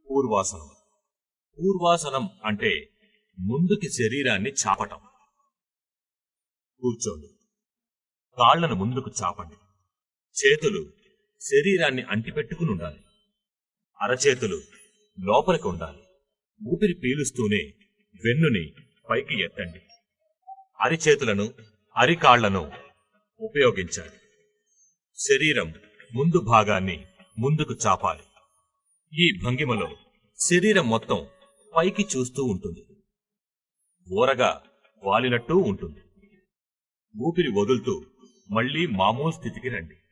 పూర్వాసనం పూర్వాసనం అంటే ముందుకి శరీరాన్ని చాపటం కూర్చోండి కాళ్లను ముందుకు చాపండి చేతులు శరీరాన్ని అంటిపెట్టుకుని ఉండాలి అరచేతులు లోపలికి ఉండాలి ఊపిరి పీలుస్తూనే వెన్నుని పైకి ఎత్తండి అరిచేతులను అరికాళ్లను ఉపయోగించాలి శరీరం ముందు భాగాన్ని ముందుకు చాపాలి ఈ భంగిమలో శరీరం మొత్తం పైకి చూస్తూ ఉంటుంది ఊరగా వాలినట్టు ఉంటుంది ఊపిరి వదులుతూ మళ్లీ మామూలు స్థితికి రండి